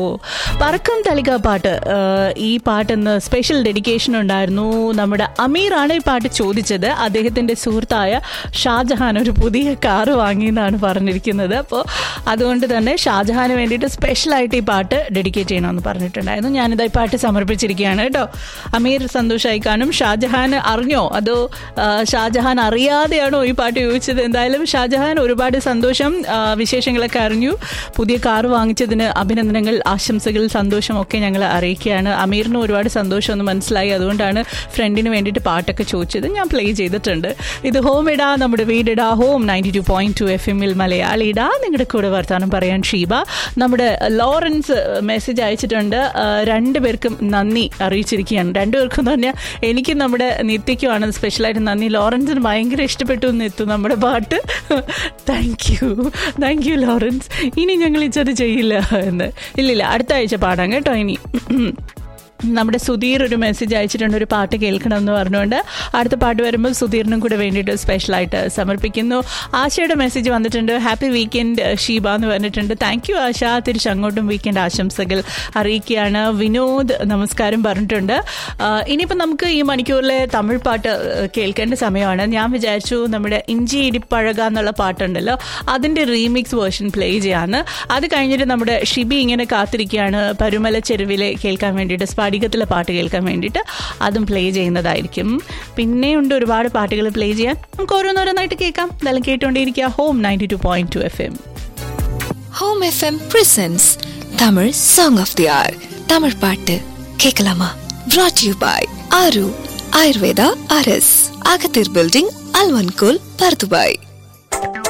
പറക്കം തലിക പാട്ട് ആ, ഈ പാട്ടിന്ന് സ്പെഷ്യൽ ഡെഡിക്കേഷൻ ഉണ്ടായിരുന്നു നമ്മുടെ അമീറാണ് ഈ പാട്ട് ചോദിച്ചത് അദ്ദേഹത്തിന്റെ സുഹൃത്തായ ഷാജഹാൻ ഒരു പുതിയ കാറ് വാങ്ങിയെന്നാണ് പറഞ്ഞിരിക്കുന്നത് അപ്പോൾ അതുകൊണ്ട് തന്നെ ഷാജഹാന് വേണ്ടിയിട്ട് സ്പെഷ്യലായിട്ട് ഈ പാട്ട് ഡെഡിക്കേറ്റ് ചെയ്യണമെന്ന് പറഞ്ഞിട്ടുണ്ടായിരുന്നു ഞാനിത് ഈ പാട്ട് സമർപ്പിച്ചിരിക്കുകയാണ് കേട്ടോ അമീർ സന്തോഷായി കാണും ഷാജഹാൻ അറിഞ്ഞോ അതോ ആ, ഷാജഹാൻ അറിയാതെയാണോ ഈ പാട്ട് ചോദിച്ചത് എന്തായാലും ഷാജഹാൻ ഒരുപാട് സന്തോഷം ആ, വിശേഷങ്ങളൊക്കെ അറിഞ്ഞു പുതിയ കാർ വാങ്ങിച്ചതിന് അഭിനന്ദനങ്ങൾ ആശംസകൾ സന്തോഷമൊക്കെ ഞങ്ങൾ അറിയിക്കുകയാണ് അമീറിന് ഒരുപാട് സന്തോഷമൊന്ന് മനസ്സിലായി അതുകൊണ്ടാണ് ഫ്രണ്ടിന് വേണ്ടിയിട്ട് പാട്ടൊക്കെ ചോദിച്ചത് ഞാൻ പ്ലേ ചെയ്തിട്ടുണ്ട് ഇത് ഹോം ഇടാ നമ്മുടെ വീടിടാ home ninety two point two F എമ്മിൽ മലയാളി ഇടാ നിങ്ങളുടെ കൂടെ വർത്താനം പറയാൻ ഷീബ നമ്മുടെ ലോറൻസ് മെസ്സേജ് അയച്ചിട്ടുണ്ട് ആ, രണ്ടുപേർക്കും നന്ദി അറിയിച്ചിരിക്കുകയാണ് രണ്ടുപേർക്കും എന്ന് പറഞ്ഞാൽ എനിക്കും നമ്മുടെ നിത്യയ്ക്കുമാണ് സ്പെഷ്യലായിട്ട് നന്ദി ലോറൻസിന് ഭയങ്കര ഇഷ്ടപ്പെട്ടു എന്ന് എത്തും നമ്മുടെ പാട്ട് thank you thank you Lawrence ഇനി ഞങ്ങൾ ഇച്ചത് ചെയ്യില്ല എന്ന് ഇല്ലില്ല അടുത്ത ആഴ്ച പാടാം കേട്ടോ ഇനി നമ്മുടെ സുധീർ ഒരു മെസ്സേജ് അയച്ചിട്ടുണ്ട് ഒരു പാട്ട് കേൾക്കണം എന്ന് പറഞ്ഞുകൊണ്ട് അടുത്ത പാട്ട് വരുമ്പോൾ സുധീറിനും കൂടെ വേണ്ടിയിട്ട് സ്പെഷ്യലായിട്ട് സമർപ്പിക്കുന്നു ആശയുടെ മെസ്സേജ് വന്നിട്ടുണ്ട് ഹാപ്പി വീക്കെൻഡ് ഷീബ എന്ന് പറഞ്ഞിട്ടുണ്ട് താങ്ക് യു ആശ തിരിച്ച് അങ്ങോട്ടും വീക്കെൻഡ് ആശംസകൾ അറിയിക്കുകയാണ് വിനോദ് നമസ്കാരം പറഞ്ഞിട്ടുണ്ട് ആ, ഇനിയിപ്പോൾ നമുക്ക് ഈ മണിക്കൂറിലെ തമിഴ് പാട്ട് കേൾക്കേണ്ട സമയമാണ് ഞാൻ വിചാരിച്ചു നമ്മുടെ ഇഞ്ചി ഇടിപ്പഴക എന്നുള്ള പാട്ടുണ്ടല്ലോ അതിൻ്റെ റീമിക്സ് വേർഷൻ പ്ലേ ചെയ്യാന്ന് അത് കഴിഞ്ഞിട്ട് നമ്മുടെ ഷിബി ഇങ്ങനെ കാത്തിരിക്കുകയാണ് പരുമല ചെരുവിലെ കേൾക്കാൻ വേണ്ടിയിട്ട് സ്ഫടികത്തിലെ പാട്ട് കേൾക്കാൻ വേണ്ടിയിട്ട് അതും പ്ലേ ചെയ്യുന്നതായിരിക്കും പിന്നെയുണ്ട് ഒരുപാട് പാട്ടുകൾ പ്ലേ ചെയ്യാൻ നമുക്ക് ഓരോന്നോരോന്നായിട്ട് കേൾക്കാം ഇതെല്ലാം കേട്ടുകൊണ്ടേയിരിക്കുക home ninety two point two F M home F M presents Tamil song of the hour Tamil பாட்டு கேட்கலாமா brought you by Aaru Ayurveda R S அகத்தீர் பில்டிங் அல்வன்கோல் பர்துபாய்